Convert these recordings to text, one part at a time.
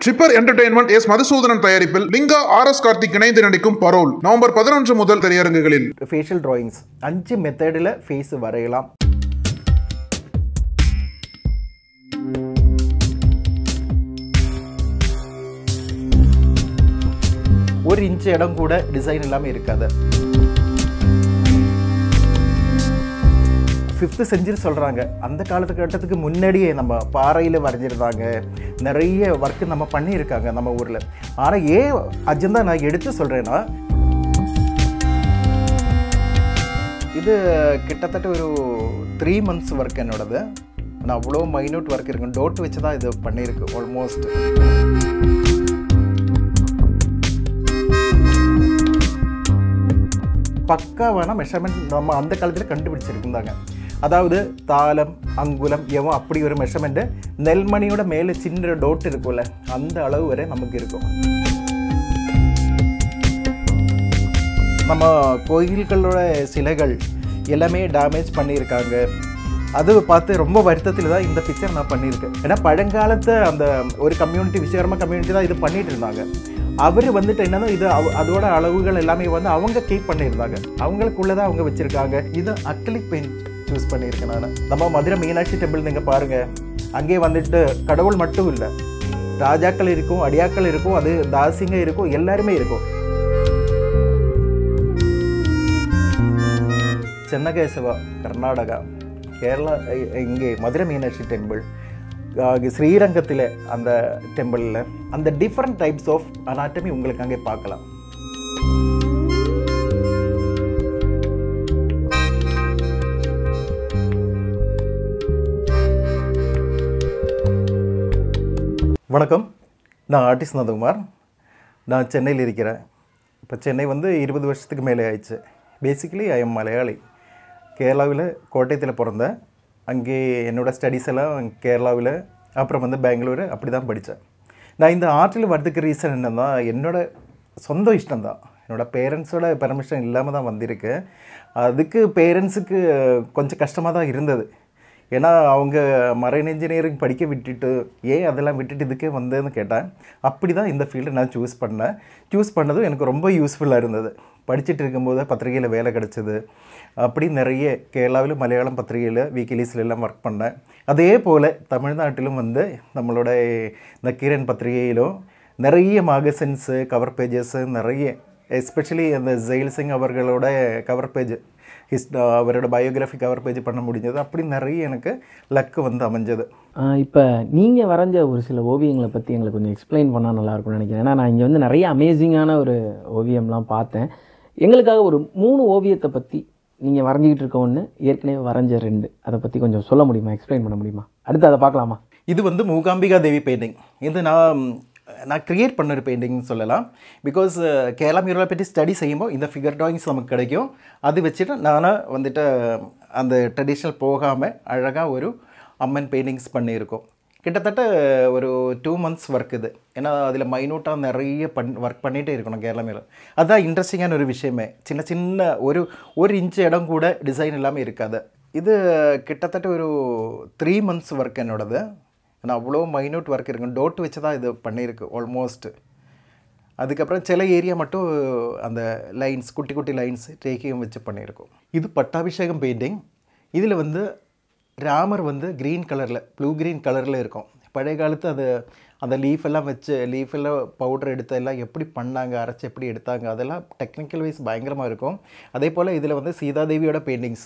shipper entertainment S Madhusudhanan தயாரிப்பில் Lingaa R S Karthik இணைந்து நடிக்கும் பரோல் நவம்பர் பதினொன்று முதல் திரையரங்குகளில் ஃபேஷியல் drawings அஞ்சு மெத்தடில் ஃபேஸ் வரையலாம் ஒரு இன்ச் இடம் கூட டிசைன் இல்லாமல் இருக்காது ஃபிஃப்த்து செஞ்சுரி சொல்கிறாங்க அந்த காலத்துக்கட்டத்துக்கு முன்னாடியே நம்ம பாறையில் வரைஞ்சிருந்தாங்க நிறைய ஒர்க்கு நம்ம பண்ணியிருக்காங்க நம்ம ஊரில் ஆனால் ஏன் அஜந்தா நான் எடுத்து சொல்கிறேன்னா இது கிட்டத்தட்ட ஒரு த்ரீ மந்த்ஸ் ஒர்க் என்னோடது நான் அவ்வளோ மைன்யூட் ஒர்க் இருக்கும் டோட் வச்சு தான் இது பண்ணியிருக்கு ஆல்மோஸ்ட் பக்காவான மெஷர்மெண்ட் நம்ம அந்த காலத்தில் கண்டுபிடிச்சிருந்தாங்க அதாவது தாளம் அங்குலம் எவன் அப்படி ஒரு மெஷர்மெண்ட்டு நெல்மணியோட மேலே சின்ன டோட் இருக்கும்ல அந்த அளவு வரை நமக்கு இருக்கும் நம்ம கோயில்களோட சிலைகள் எல்லாமே டேமேஜ் பண்ணியிருக்காங்க அது பார்த்து ரொம்ப வருத்தத்தில் தான் இந்த பிக்சர் நான் பண்ணியிருக்கேன் ஏன்னா பழங்காலத்து அந்த ஒரு கம்யூனிட்டி விஸ்வகர்மா கம்யூனிட்டி தான் இது பண்ணிட்டு இருந்தாங்க அவர் வந்துட்டு என்னன்னா இது அவ- அதோட அளவுகள் எல்லாமே வந்து அவங்க கீப் பண்ணியிருந்தாங்க அவங்களுக்குள்ள தான் அவங்க வச்சுருக்காங்க இது அக்லிக் பெயிண்ட் சூஸ் பண்ணியிருக்கேன் நான் நம்ம மதுரை மீனாட்சி டெம்பிள் நீங்கள் பாருங்கள் அங்கே வந்துட்டு கடவுள் மட்டும் இல்லை ராஜாக்கள் இருக்கும் அடியாக்கள் இருக்கும் அது தாசிங்க இருக்கும் எல்லாருமே இருக்கும் ಚೆನ್ನಕೇಶವ ಕರ್ನಾಟಕ கேரளா இ- இங்கே மதுரை மீனாட்சி டெம்பிள் ஸ்ரீரங்கத்தில் அந்த டெம்பிளில் அந்த டிஃப்ரெண்ட் டைப்ஸ் ஆஃப் அனாட்டமி உங்களுக்கு அங்கே பார்க்கலாம் வணக்கம் நான் ஆர்டிஸ்ட் நந்தகுமார் நான் சென்னையில் இருக்கிறேன் இப்போ சென்னை வந்து இருபது வருஷத்துக்கு மேலே ஆயிடுச்சு பேசிக்கலி ஐ எம் மலையாளி கேரளாவில் கோட்டயத்தில் பிறந்தேன் அங்கே என்னோடய ஸ்டடீஸ் எல்லாம் கேரளாவில் அப்புறம் வந்து பெங்களூர் அப்படி தான் படித்தேன் நான் இந்த ஆர்ட்டில் வர்றதுக்கு ரீசன் என்னன்னா என்னோட சொந்த இஷ்டம் தான் என்னோடய பேரண்ட்ஸோட பெர்மிஷன் இல்லாமல் தான் வந்திருக்கு அதுக்கு பேரண்ட்ஸுக்கு கொஞ்சம் கஷ்டமாக தான் இருந்தது ஏன்னா அவங்க மரைன் இன்ஜினியரிங் படிக்க விட்டுட்டு ஏன் அதெல்லாம் விட்டுட்டு இதுக்கே வந்தேன்னு கேட்டேன் அப்படி தான் இந்த ஃபீல்டை நான் சூஸ் பண்ணேன் சூஸ் பண்ணதும் எனக்கு ரொம்ப யூஸ்ஃபுல்லாக இருந்தது படிச்சுட்டு இருக்கும்போது பத்திரிகையில் வேலை கிடச்சிது அப்படி நிறைய கேரளாவில் மலையாளம் பத்திரிகையில் வீக்கிலீஸ்ல எல்லாம் ஒர்க் பண்ணேன் அதே போல் தமிழ்நாட்டிலும் வந்து நம்மளோட இந்த கிரண் பத்திரிகையிலும் நிறைய மேகசின்ஸு கவர் பேஜஸ் நிறைய எஸ்பெஷலி அந்த ஜெயில் சிங் அவர்களோட கவர் பேஜ் ஹிஸ் அவரோட பயோகிராஃபி கவர் பேஜ் பண்ண முடிஞ்சது அப்படி நிறைய எனக்கு லக்கு வந்து அமைஞ்சது இப்போ நீங்கள் வரைஞ்ச ஒரு சில ஓவியங்களை பற்றி எங்களுக்கு கொஞ்சம் எக்ஸ்பிளைன் பண்ணால் நல்லாயிருக்கும்னு நினைக்கிறேன் ஏன்னா நான் இங்கே வந்து நிறைய அமேசிங்கான ஒரு ஓவியம்லாம் பார்த்தேன் எங்களுக்காக ஒரு மூணு ஓவியத்தை பற்றி நீங்கள் வரைஞ்சிக்கிட்டு இருக்க ஒன்று ஏற்கனவே வரைஞ்ச ரெண்டு அதை பற்றி கொஞ்சம் சொல்ல முடியுமா எக்ஸ்பிளைன் பண்ண முடியுமா அடுத்து அதை பார்க்கலாமா இது வந்து மூகாம்பிகா தேவி பெயிண்டிங் இது நான் நான் க்ரியேட் பண்ண ஒரு பெயிண்டிங்னு சொல்லலாம் பிகாஸ் கேரளா மியூரலை பற்றி ஸ்டடி செய்யும்போது இந்த ஃபிகர் ட்ராயிங்ஸ் நமக்கு கிடைக்கும் அது வச்சுட்டு நானும் வந்துட்டு அந்த ட்ரெடிஷ்னல் போகாமல் அழகாக ஒரு அம்மன் பெயிண்டிங்ஸ் பண்ணியிருக்கோம் கிட்டத்தட்ட ஒரு டூ மந்த்ஸ் ஒர்க் இது ஏன்னா அதில் மைனூட்டாக நிறைய பண் ஒர்க் பண்ணிகிட்டே இருக்கணும் கேரளா மேலே அதுதான் இன்ட்ரெஸ்டிங்கான ஒரு விஷயமே சின்ன சின்ன ஒரு ஒரு இன்ச் இடம் கூட டிசைன் இல்லாமல் இருக்காது இது கிட்டத்தட்ட ஒரு த்ரீ மந்த்ஸ் ஒர்க் என்னோடது ஏன்னா அவ்வளோ மைன்யூட் ஒர்க் இருக்கும் டோட் வச்சு தான் இது பண்ணியிருக்கு ஆல்மோஸ்ட் அதுக்கப்புறம் சில ஏரியா மட்டும் அந்த லைன்ஸ் குட்டி குட்டி லைன்ஸ் டேக்கியும் வச்சு பண்ணியிருக்கோம் இது பட்டாபிஷேகம் பெயிண்டிங் இதில் வந்து ராமர் வந்து க்ரீன் கலரில் ப்ளூ க்ரீன் கலரில் இருக்கும் பழைய காலத்து அது அந்த லீஃப் எல்லாம் வச்சு லீஃப் எல்லாம் பவுடர் எடுத்து எல்லாம் எப்படி பண்ணாங்க அரைச்சி எப்படி எடுத்தாங்க அதெல்லாம் டெக்னிக்கல் வைஸ் பயங்கரமாக இருக்கும் அதே போல் இதில் வந்து சீதாதேவியோட பெயிண்டிங்ஸ்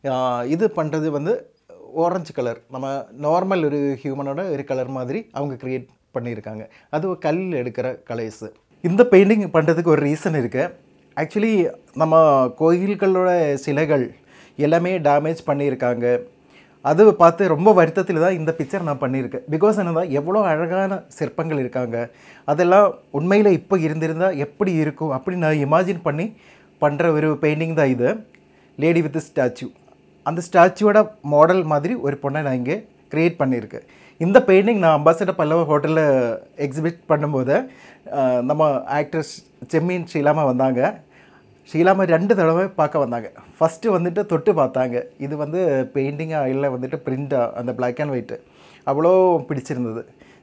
இது பண்ணுறது வந்து ஆரஞ்சு கலர் நம்ம நார்மல் ஒரு ஹியூமனோட ஒரு கலர் மாதிரி அவங்க க்ரியேட் பண்ணியிருக்காங்க அது ஒரு கல் எடுக்கிற கலர்ஸு இந்த பெயிண்டிங் பண்ணுறதுக்கு ஒரு ரீசன் இருக்குது ஆக்சுவலி நம்ம கோயில்களோட சிலைகள் எல்லாமே டேமேஜ் பண்ணியிருக்காங்க அது பார்த்து ரொம்ப வருத்தத்தில் தான் இந்த பிக்சர் நான் பண்ணியிருக்கேன் பிகாஸ் என்னன்னா எவ்வளோ அழகான சிற்பங்கள் இருக்காங்க அதெல்லாம் உண்மையில் இப்போ இருந்திருந்தால் எப்படி இருக்கும் அப்படி நான் இமேஜின் பண்ணி பண்ணுற ஒரு பெயிண்டிங் தான் இது லேடி வித் ஸ்டாச்சு அந்த ஸ்டாச்சுவோட மாடல் மாதிரி ஒரு பொண்ணை நான் இங்கே க்ரியேட் பண்ணியிருக்கேன் இந்த பெயிண்டிங் நான் அம்பாசடர் பல்லவ ஹோட்டலில் எக்ஸிபிட் பண்ணும்போது அஹ், நம்ம ஆக்ட்ரஸ் செம்மீன் ஷீலாமா வந்தாங்க ஷீலாமா ரெண்டு தடவை பார்க்க வந்தாங்க ஃபஸ்ட்டு வந்துட்டு தொட்டு பார்த்தாங்க இது வந்து பெயிண்டிங்காக இல்லை வந்துட்டு பிரிண்டாக அந்த Black அண்ட் ஒயிட்டு அவ்வளோ பிடிச்சிருந்தது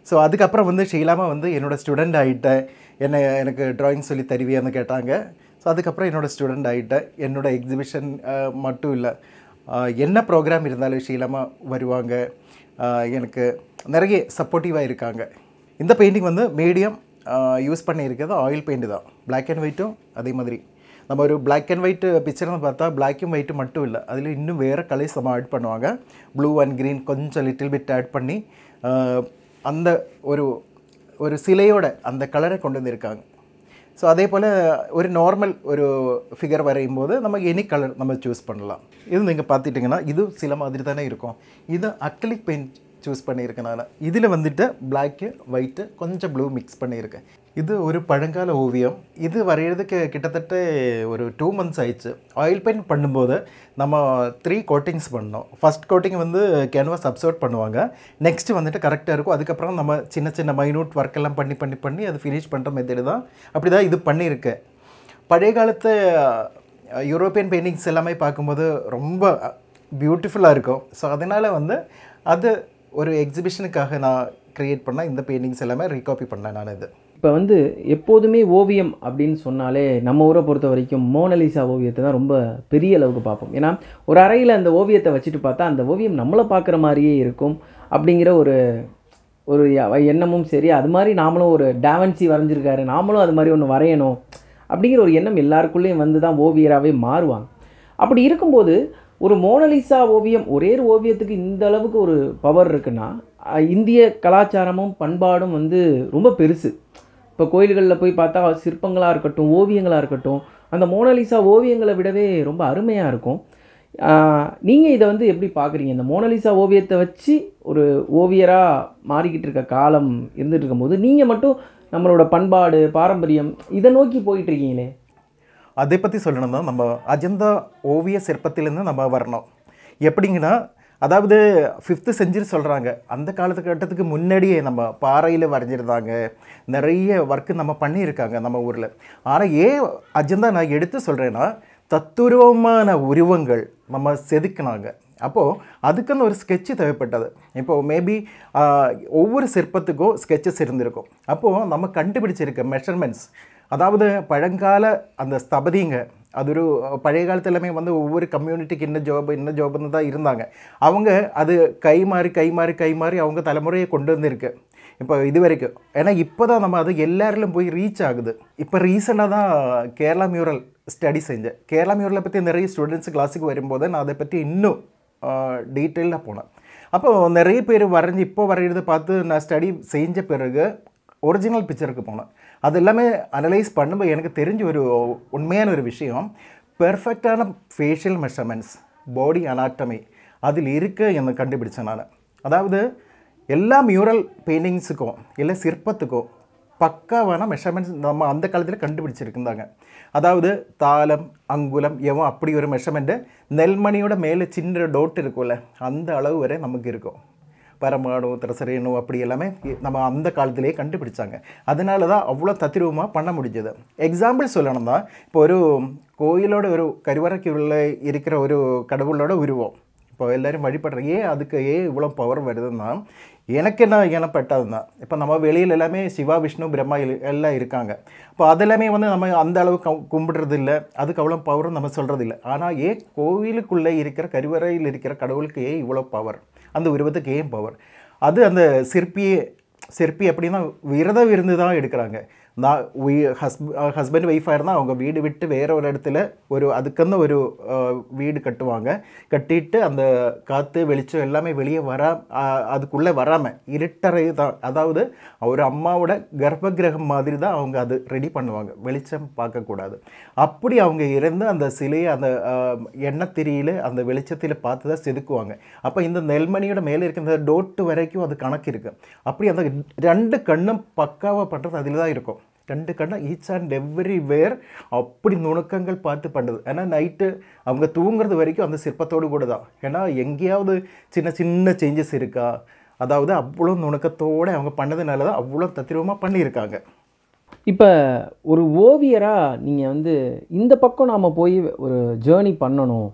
ஸோ அதுக்கப்புறம் வந்து ஷீலாமா வந்து என்னோடய ஸ்டூடெண்ட் ஆகிட்டேன் என்ன எனக்கு ட்ராயிங் சொல்லி தருவியான்னு கேட்டாங்க ஸோ அதுக்கப்புறம் என்னோடய ஸ்டூடெண்ட் ஆகிட்டேன் என்னோடய எக்ஸிபிஷன் மட்டும் இல்லை ஆஹ் என்ன ப்ரோக்ராம் இருந்தாலும் ஷீலாமா வருவாங்க ஆஹ் எனக்கு நிறைய சப்போர்ட்டிவாக இருக்காங்க இந்த பெயிண்டிங் வந்து மீடியம் யூஸ் பண்ணியிருக்கிறது ஆயில் பெயிண்ட் தான் பிளாக் அண்ட் ஒயிட்டும் அதே மாதிரி நம்ம ஒரு பிளாக் அண்ட் ஒயிட் பிக்சர்னு பார்த்தா பிளாக்கும் ஒயிட்டு மட்டும் இல்லை அதில் இன்னும் வேறு கலர்ஸ் நம்ம ஆட் பண்ணுவாங்க ப்ளூ அண்ட் க்ரீன் கொஞ்சம் லிட்டில் பிட் ஆட் பண்ணி ஆஹ் அந்த ஒரு ஒரு சிலையோட அந்த கலரை கொண்டு வந்திருக்காங்க ஸோ அதே போல் ஒரு நார்மல் ஒரு ஃபிகர் வரையும் போது நம்ம எனி கலர் நம்ம சூஸ் பண்ணலாம் இது நீங்கள் பார்த்துட்டிங்கன்னா இது சில மாதிரி தானே இருக்கும் இது அக்லிக் பெயிண்ட் சூஸ் பண்ணியிருக்கனால இதில் வந்துட்டு பிளாக்கு ஒயிட்டு கொஞ்சம் ப்ளூ மிக்ஸ் பண்ணியிருக்கேன் இது ஒரு பழங்கால ஓவியம் இது வரைகிறதுக்கு கிட்டத்தட்ட ஒரு டூ மந்த்ஸ் ஆயிடுச்சு ஆயில் பெயிண்ட் பண்ணும்போது நம்ம த்ரீ கோட்டிங்ஸ் பண்ணோம் ஃபர்ஸ்ட் கோட்டிங் வந்து கேன்வாஸ் அப்சர்வ் பண்ணுவாங்க நெக்ஸ்ட் வந்துட்டு கரெக்டாக இருக்கும் அதுக்கப்புறம் நம்ம சின்ன சின்ன மைனூட் ஒர்க் எல்லாம் பண்ணி பண்ணி பண்ணி அது ஃபினிஷ் பண்ணுற மெத்தடு தான் அப்படி தான் இது பண்ணியிருக்கேன் பழைய காலத்து அஹ், யூரோப்பியன் பெயிண்டிங்ஸ் எல்லாமே பார்க்கும்போது ரொம்ப பியூட்டிஃபுல்லாக இருக்கும் ஸோ அதனால் வந்து அது ஒரு எக்ஸிபிஷனுக்காக நான் க்ரியேட் பண்ண இந்த பெயிண்டிங்ஸ் எல்லாமே ரீகாப்பி பண்ணேன் நான் இது இப்போ வந்து எப்போதுமே ஓவியம் அப்படின்னு சொன்னாலே நம்ம ஊரை பொறுத்த வரைக்கும் மோனலிசா ஓவியத்தை தான் ரொம்ப பெரிய அளவுக்கு பார்ப்போம் ஏன்னா ஒரு அறையில் அந்த ஓவியத்தை வச்சுட்டு பார்த்தா அந்த ஓவியம் நம்மளை பார்க்குற மாதிரியே இருக்கும் அப்படிங்கிற ஒரு ஒரு ய- எண்ணமும் சரி அது மாதிரி நாமளும் ஒரு டாவன்சி வரைஞ்சிருக்காரு நாமளும் அது மாதிரி ஒன்று வரையணும் அப்படிங்கிற ஒரு எண்ணம் எல்லாருக்குள்ளேயும் வந்து தான் ஓவியராகவே மாறுவாங்க அப்படி இருக்கும்போது ஒரு மோனலிசா ஓவியம் ஒரே ஒரு ஓவியத்துக்கு இந்த அளவுக்கு ஒரு பவர் இருக்குன்னா அஹ், இந்திய கலாச்சாரமும் பண்பாடும் வந்து ரொம்ப பெருசு இப்போ கோயில்களில் போய் பார்த்தா சிற்பங்களாக இருக்கட்டும் ஓவியங்களாக இருக்கட்டும் அந்த மோனலிசா ஓவியங்களை விடவே ரொம்ப அருமையாக இருக்கும் நீங்கள் இதை வந்து எப்படி பார்க்குறீங்க இந்த மோனலிசா ஓவியத்தை வச்சு ஒரு ஓவியராக மாறிக்கிட்டு இருக்க காலம் இருந்துட்டு இருக்கும்போது நீங்கள் மட்டும் நம்மளோட பண்பாடு பாரம்பரியம் இதை நோக்கி போயிட்டு இருக்கீங்களே அதை பற்றி சொல்லணும்னா நம்ம அஜந்தா ஓவிய சிற்பத்திலேருந்து நம்ம வரணும் எப்படிங்கன்னா அதாவது ஃபிஃப்த்து செஞ்சுரி சொல்கிறாங்க அந்த காலத்துக்கட்டத்துக்கு முன்னாடியே நம்ம பாறையில் வரைஞ்சிருந்தாங்க நிறைய ஒர்க்கு நம்ம பண்ணியிருக்காங்க நம்ம ஊரில் ஆனால் ஏன் அஜந்தா நான் எடுத்து சொல்கிறேன்னா தத்துரூபமான உருவங்கள் நம்ம செதுக்கினாங்க அப்போது அதுக்குன்னு ஒரு ஸ்கெட்சு தேவைப்பட்டது இப்போது மேபி ஒவ்வொரு சிற்பத்துக்கும் ஸ்கெட்சஸ் இருந்திருக்கும் அப்போது நம்ம கண்டுபிடிச்சிருக்க மெஷர்மெண்ட்ஸ் அதாவது பழங்கால அந்த ஸ்தபதிங்க அது ஒரு பழைய காலத்து எல்லாமே வந்து ஒவ்வொரு கம்யூனிட்டிக்கு என்ன ஜாப் என்ன ஜாப்னு தான் இருந்தாங்க அவங்க அது கை மாறி கை மாறி கை மாறி அவங்க தலைமுறையை கொண்டு வந்திருக்கு இப்போ இது வரைக்கும் ஏன்னா இப்போ தான் நம்ம அது எல்லாரிலும் போய் ரீச் ஆகுது இப்போ ரீசெண்டாக தான் கேரளா மியூரல் ஸ்டடி செஞ்சேன் கேரளா மியூரலை பற்றி நிறைய ஸ்டூடெண்ட்ஸ் கிளாஸுக்கு வரும்போது நான் அதை பற்றி இன்னும் டீட்டெயிலாக போனேன் அப்போ நிறைய பேர் வரைஞ்சி இப்போ வரைகிறத பார்த்து நான் ஸ்டடி செஞ்ச பிறகு ஒரிஜினல் பிக்சருக்கு போனேன் அது எல்லாமே அனலைஸ் பண்ணும்போது எனக்கு தெரிஞ்ச ஒரு உண்மையான ஒரு விஷயம் பெர்ஃபெக்டான ஃபேஷியல் மெஷர்மெண்ட்ஸ் பாடி அனாட்டமி அதில் இருக்க எனக்கு கண்டுபிடிச்சேன் நான் அதாவது எல்லா மியூரல் பெயிண்டிங்ஸுக்கும் இல்லை சிற்பத்துக்கும் பக்காவான மெஷர்மெண்ட்ஸ் நம்ம அந்த காலத்தில் கண்டுபிடிச்சிருந்தாங்க அதாவது தாளம் அங்குலம் எவன் அப்படி ஒரு மெஷர்மெண்ட்டு நெல்மணியோட மேலே சின்ன டோட் இருக்கும்ல அந்த அளவு வரை நமக்கு இருக்கும் பரமாணு திரசரேணு அப்படி எல்லாமே நம்ம அந்த காலத்திலேயே கண்டுபிடிச்சாங்க அதனால தான் அவ்வளோ தத்ரூபமாக பண்ண முடிஞ்சது எக்ஸாம்பிள் சொல்லணும்னா இப்போ ஒரு கோயிலோட ஒரு கருவறைக்கு உள்ள இருக்கிற ஒரு கடவுளோட உருவம் இப்போ எல்லாரும் வழிபடுற ஏன் அதுக்கு ஏன் இவ்வளோ பவர் வருதுன்னா எனக்கு என்ன எனப்பட்டதுன்னா இப்போ நம்ம வெளியில் எல்லாமே சிவா விஷ்ணு பிரம்மா இல்- எல்லாம் இருக்காங்க இப்போ அதெல்லாமே வந்து நம்ம அந்த அளவு கம் கும்பிடுறது இல்லை அதுக்கு அவ்வளோ பவரும் நம்ம சொல்கிறது இல்லை ஆனால் ஏன் கோவிலுக்குள்ளே இருக்கிற கருவறையில் இருக்கிற கடவுளுக்கு ஏன் இவ்வளோ பவர் அந்த உருவத்துக்கு ஏன் பவர் அது அந்த சிற்பியே சிற்பி அப்படின்னா விரதம் இருந்து தான் எடுக்கிறாங்க நான் ஹஸ்ப ஹஸ்பண்ட் ஒய்ஃபாக இருந்தால் அவங்க வீடு விட்டு வேற ஒரு இடத்துல ஒரு அதுக்குன்னு ஒரு அஹ், வீடு கட்டுவாங்க கட்டிட்டு அந்த காற்று வெளிச்சம் எல்லாமே வெளியே வர அதுக்குள்ளே வராமல் இருட்டறை தான் அதாவது ஒரு அம்மாவோட கர்ப்ப கிரகம் மாதிரி தான் அவங்க அது ரெடி பண்ணுவாங்க வெளிச்சம் பார்க்கக்கூடாது அப்படி அவங்க இருந்து அந்த சிலையை அந்த அஹ், எண்ணெய் திரியில் அந்த வெளிச்சத்தில் பார்த்து தான் செதுக்குவாங்க அப்போ இந்த நெல்மணியோட மேலே இருக்கிற இந்த டோட்டு வரைக்கும் அது கணக்கு இருக்குது அப்படி அந்த ரெண்டு கண்ணும் பக்காவாக பண்ணுறது அதில் தான் இருக்கும் ரெண்டு கண்ணும் ஈச் அண்ட் எவ்ரி வேர் அப்படி நுணுக்கங்கள் பார்த்து பண்ணுது ஏன்னா நைட்டு அவங்க தூங்குறது வரைக்கும் அந்த சிற்பத்தோடு கூட தான் ஏன்னா எங்கேயாவது சின்ன சின்ன சேஞ்சஸ் இருக்கா அதாவது அவ்வளோ நுணுக்கத்தோடு அவங்க பண்ணதுனால தான் அவ்வளோ தத்ரூபமாக பண்ணியிருக்காங்க இப்போ ஒரு ஓவியராக நீங்கள் வந்து இந்த பக்கம் நாம் போய் ஒரு ஜேர்னி பண்ணணும்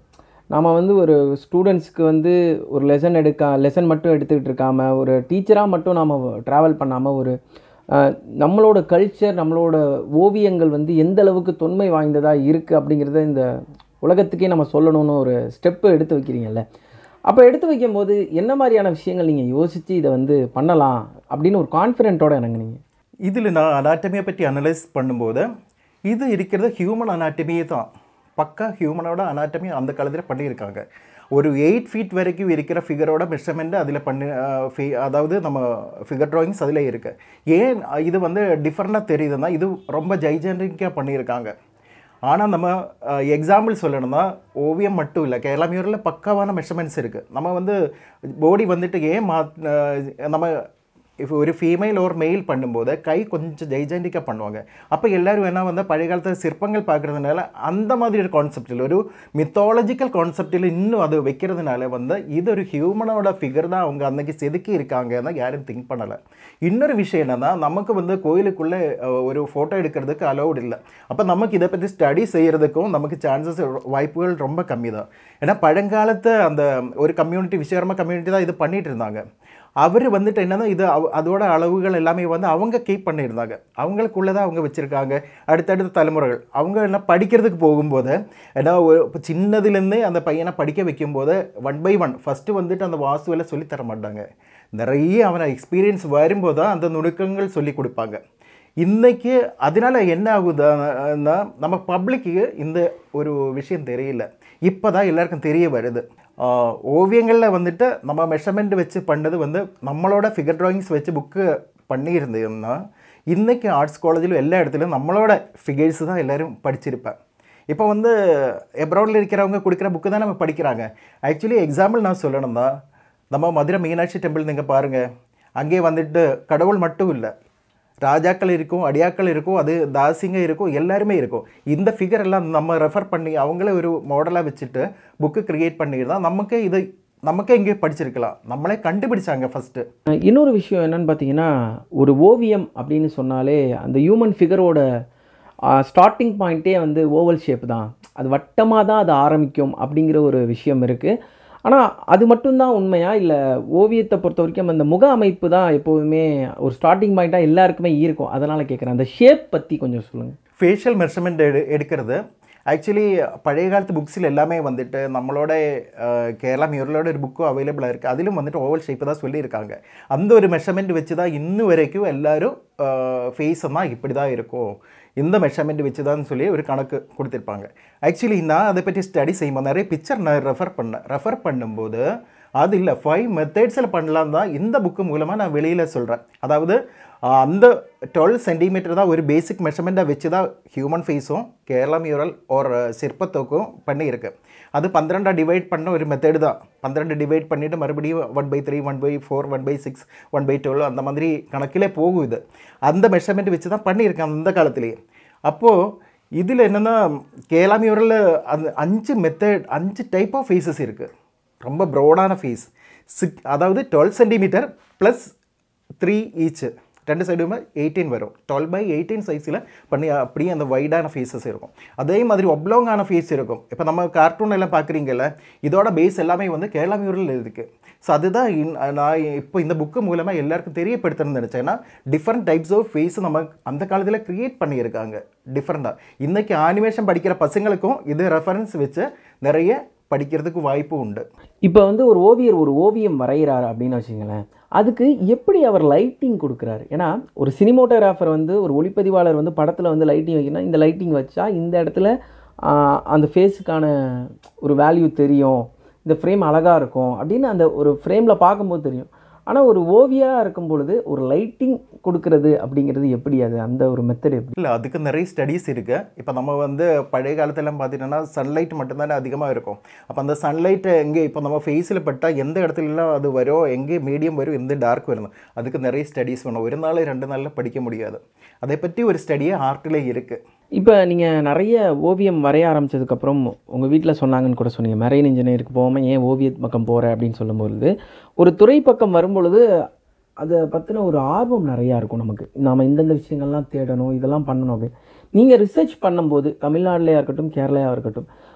நாம் வந்து ஒரு ஸ்டூடெண்ட்ஸ்க்கு வந்து ஒரு லெசன் எடுக்க லெசன் மட்டும் எடுத்துக்கிட்டு இருக்காம ஒரு டீச்சராக மட்டும் நாம் ட்ராவல் பண்ணாமல் ஒரு அஹ், நம்மளோட கல்ச்சர் நம்மளோட ஓவியங்கள் வந்து எந்த அளவுக்கு தொன்மை வாய்ந்ததாக இருக்குது அப்படிங்கிறத இந்த உலகத்துக்கே நம்ம சொல்லணும்னு ஒரு ஸ்டெப்பு எடுத்து வைக்கிறீங்கல்ல அப்போ எடுத்து வைக்கும்போது என்ன மாதிரியான விஷயங்கள் நீங்கள் யோசித்து இதை வந்து பண்ணலாம் அப்படின்னு ஒரு கான்ஃபிடென்ட்டோட இறங்குனீங்க இதில் நான் அனாட்டமியை பற்றி அனலைஸ் பண்ணும்போது இது இருக்கிறது ஹியூமன் அனாட்டமியே தான் பக்கா ஹியூமனோட அனாட்டமி அந்த காலத்தில் பண்ணியிருக்காங்க ஒரு எயிட் ஃபீட் வரைக்கும் இருக்கிற ஃபிகரோட மெஷர்மெண்ட் அதில் பண்ணி அஹ், fi- அதாவது நம்ம ஃபிகர் ட்ராயிங்ஸ் அதில் இருக்கு ஏன் இது வந்து டிஃப்ரெண்ட்டாக தெரியுதுன்னா இது ரொம்ப ஜைஜென்ரிக்காக பண்ணியிருக்காங்க ஆனால் நம்ம எக்ஸாம்பிள் சொல்லணும்னா ஓவியம் மட்டும் இல்லை கேரளா மியூரில் பக்காவான மெஷர்மெண்ட்ஸ் இருக்குது நம்ம வந்து பாடி வந்துட்டு ஏன் மா அஹ், நம்ம இப்போ ஒரு ஃபீமேல் ஒரு மெயில் பண்ணும்போது கை கொஞ்சம் ஜெய்ஜெண்டிக்காக பண்ணுவாங்க அப்போ எல்லாரும் என்ன வந்து பழைய காலத்து சிற்பங்கள் பார்க்குறதுனால அந்த மாதிரி ஒரு கான்செப்டில் ஒரு மித்தாலஜிக்கல் கான்செப்டில் இன்னும் அது வைக்கிறதுனால வந்து இது ஒரு ஹியூமனோட ஃபிகர் தான் அவங்க அன்னைக்கு செதுக்கி இருக்காங்கன்னா யாரும் திங்க் பண்ணலை இன்னொரு விஷயம் என்னன்னா நமக்கு வந்து கோயிலுக்குள்ளே அஹ், ஒரு ஃபோட்டோ எடுக்கிறதுக்கு அலௌட் இல்லை அப்போ நமக்கு இதை பற்றி ஸ்டடி செய்கிறதுக்கும் நமக்கு சான்சஸ் வாய்ப்புகள் ரொம்ப கம்மி தான் ஏன்னா பழங்காலத்து அந்த ஒரு கம்யூனிட்டி விஸ்வகர்மா கம்யூனிட்டி தான் இது பண்ணிட்டு இருந்தாங்க அவர் வந்துட்டு என்னன்னா இது அவ- அதோட அளவுகள் எல்லாமே வந்து அவங்க கீப் பண்ணியிருந்தாங்க அவங்களுக்குள்ளே தான் அவங்க வச்சுருக்காங்க அடுத்தடுத்த தலைமுறைகள் அவங்க எல்லாம் படிக்கிறதுக்கு போகும்போது ஏன்னா ஒரு இப்போ சின்னதுலேருந்தே அந்த பையனை படிக்க வைக்கும்போது ஒன் பை ஒன் ஃபஸ்ட்டு வந்துட்டு அந்த வாஸ்துவெல்லாம் சொல்லித் தர மாட்டாங்க நிறைய அவனை எக்ஸ்பீரியன்ஸ் வரும்போது தான் அந்த நுணுக்கங்கள் சொல்லி கொடுப்பாங்க இன்னைக்கு அதனால என்ன ஆகுதுன்னா நம்ம பப்ளிக்கு இந்த ஒரு விஷயம் தெரியல இப்போ தான் எல்லாருக்கும் தெரிய வருது ஓவியங்களில் வந்துட்டு நம்ம மெஷர்மெண்ட் வச்சு பண்ணது வந்து நம்மளோட ஃபிகர் ட்ராயிங்ஸ் வச்சு புக்கு பண்ணியிருந்தோம்னா இன்றைக்கி ஆர்ட்ஸ் காலேஜில் எல்லா இடத்துலையும் நம்மளோட ஃபிகர்ஸ் தான் எல்லோரும் படிச்சிருப்பேன் இப்போ வந்து எப்ராடில் இருக்கிறவங்க கொடுக்குற புக்கு தான் நம்ம படிக்கிறாங்க ஆக்சுவலி எக்ஸாம்பிள் நான் சொல்லணும்னா நம்ம மதுரை மீனாட்சி டெம்பிள் நீங்கள் பாருங்கள் அங்கே வந்துட்டு கடவுள் மட்டும் இல்லை ராஜாக்கள் இருக்கும் அடியாக்கள் இருக்கும் அது தாசிங்க இருக்கும் எல்லாருமே இருக்கும் இந்த ஃபிகர் எல்லாம் நம்ம ரெஃபர் பண்ணி அவங்கள ஒரு மாடலாக வச்சுட்டு புக்கு கிரியேட் பண்ணியிருந்தா நமக்கு இது நமக்கே இங்கே படிச்சிருக்கலாம் நம்மளே கண்டுபிடிச்சாங்க ஃபஸ்ட்டு அஹ் இன்னொரு விஷயம் என்னன்னு பார்த்தீங்கன்னா ஒரு ஓவியம் அப்படின்னு சொன்னாலே அந்த ஹியூமன் ஃபிகரோட ஸ்டார்டிங் பாயிண்ட்டே வந்து ஓவல் ஷேப் தான் அது வட்டமாக தான் அது ஆரம்பிக்கும் அப்படிங்கிற ஒரு விஷயம் இருக்குது ஆனால் அது மட்டும்தான் உண்மையா இல்லை ஓவியத்தை பொறுத்த வரைக்கும் அந்த முக அமைப்பு தான் எப்போதுமே ஒரு ஸ்டார்டிங் பாயிண்ட்டாக எல்லாருக்குமே இருக்கும் அதனால் கேட்குறேன் அந்த ஷேப் பற்றி கொஞ்சம் சொல்லுங்கள் ஃபேஷியல் மெஷர்மெண்ட் எடு எடுக்கிறது ஆக்சுவலி பழைய காலத்து புக்ஸில் எல்லாமே வந்துட்டு நம்மளோட அஹ், கேரளா மியூரலோட ஒரு புக்கும் அவைலபிளாக இருக்குது அதிலும் வந்துட்டு ஓவல் ஷேப்பு தான் சொல்லியிருக்காங்க அந்த ஒரு மெஷர்மெண்ட் வச்சு தான் இன்னும் வரைக்கும் எல்லாரும் ஃபேஸ் தான் இப்படி தான் இருக்கும் இந்த மெஷர்மெண்ட் வச்சு தான் சொல்லி ஒரு கணக்கு கொடுத்துருப்பாங்க ஆக்சுவலி நான் அதை பற்றி ஸ்டடி செய்யும்போது நிறைய பிக்சர் நான் ரெஃபர் பண்ணேன் ரெஃபர் பண்ணும்போது அது இல்லை ஃபைவ் மெத்தட்ஸில் பண்ணலாம் தான் இந்த புக்கு மூலமாக நான் வெளியில் சொல்கிறேன் அதாவது ஆஹ், அந்த டுவெல் சென்டிமீட்டர் தான் ஒரு பேசிக் மெஷர்மெண்ட்டை வச்சு தான் ஹியூமன் ஃபேஸும் கேரளா மியூரல் ஒரு சிற்பத்துக்கும் பண்ணியிருக்கு அது பன்னிரெண்டா டிவைட் பண்ண ஒரு மெத்தடு தான் பன்னிரெண்டு டிவைட் பண்ணிவிட்டு மறுபடியும் one by three one by four one by six one by twelve அந்த மாதிரி கணக்கிலே போகும் இது அந்த மெஷர்மெண்ட் வச்சு தான் பண்ணியிருக்கேன் அந்த காலத்துலேயே அப்போது இதில் என்னென்னா கேரளா மியூரலில் அந்த அஞ்சு மெத்தட் அஞ்சு டைப் ஆஃப் ஃபேஸஸ் இருக்குது ரொம்ப ப்ரோடான ஃபேஸ் சிக் அதாவது twelve centimetre plus three each ரெண்டு சைடுமே எயிட்டீன் வரும் டுவெல் பை எயிட்டீன் சைஸில் பண்ணி அப்படியே அந்த வைடான ஃபேஸஸ் இருக்கும் அதே மாதிரி ஒப்லாங்கான ஃபேஸ் இருக்கும் இப்போ நம்ம கார்ட்டூன் எல்லாம் பார்க்குறீங்கல்ல இதோட பேஸ் எல்லாமே வந்து கேரளா மியூரல் இருக்குது ஸோ அதுதான் இன்- நான் இப்போ இந்த புக்கு மூலமாக எல்லாருக்கும் தெரியப்படுத்தணும்னு நினச்சேன் ஏன்னா டிஃப்ரெண்ட் டைப்ஸ் ஆஃப் ஃபேஸ் நம்ம அந்த காலத்தில் க்ரியேட் பண்ணியிருக்காங்க டிஃப்ரெண்ட்டாக இன்றைக்கி அனிமேஷன் படிக்கிற பசங்களுக்கும் இது ரெஃபரன்ஸ் வச்சு நிறைய படிக்கிறதுக்கு வாய்ப்பு உண்டு இப்போ வந்து ஒரு ஓவியர் ஒரு ஓவியம் வரைகிறாரு அப்படின்னு வச்சுங்களேன் அதுக்கு எப்படி அவர் லைட்டிங் கொடுக்குறாரு ஏன்னா ஒரு சினிமோட்டோகிராஃபர் வந்து ஒரு ஒளிப்பதிவாளர் வந்து படத்தில் வந்து லைட்டிங் வைக்கணும் இந்த லைட்டிங் வச்சா இந்த இடத்துல ஆஹ், அந்த ஃபேஸுக்கான ஒரு வேல்யூ தெரியும் இந்த ஃப்ரேம் அழகாக இருக்கும் அப்படின்னு அந்த ஒரு ஃப்ரேமில் பார்க்கும்போது தெரியும் ஆனால் ஒரு ஓவியராக இருக்கும் பொழுது ஒரு லைட்டிங் கொடுக்கறது அப்படிங்கிறது எப்படி அது அந்த ஒரு மெத்தட் எப்படி இல்லை அதுக்கு நிறைய ஸ்டடீஸ் இருக்குது இப்போ நம்ம வந்து பழைய காலத்துலலாம் பார்த்துட்டோன்னா சன்லைட் மட்டும்தானே அதிகமாக இருக்கும் அப்போ அந்த சன்லைட் எங்கே இப்போ நம்ம ஃபேஸில் பட்டால் எந்த இடத்துலலாம் அது வரும் எங்கே மீடியம் வரும் எந்த டார்க் வரும் அதுக்கு நிறைய ஸ்டடீஸ் வேணும் ஒரு நாள் ரெண்டு நாளில் படிக்க முடியாது அதை பற்றி ஒரு ஸ்டடியே ஆர்ட்டில் இருக்குது இப்போ நீங்கள் நிறைய ஓவியம் வரைய ஆரம்பிச்சதுக்கப்புறம் உங்கள் வீட்டில் சொன்னாங்கன்னு கூட சொன்னீங்க மெரைன் இன்ஜினியருக்கு போகாமல் ஏன் ஓவிய பக்கம் போகிற அப்படின்னு சொல்லும்பொழுது ஒரு துறை பக்கம் வரும்பொழுது அதை பற்றின ஒரு ஆர்வம் நிறையா இருக்கும் நமக்கு நாம் இந்தந்த விஷயங்கள்லாம் தேடணும் இதெல்லாம் பண்ணணும் அப்படின்னு நீங்கள் ரிசர்ச் பண்ணும்போது தமிழ்நாட்டிலையா இருக்கட்டும் கேரளாயாக இருக்கட்டும்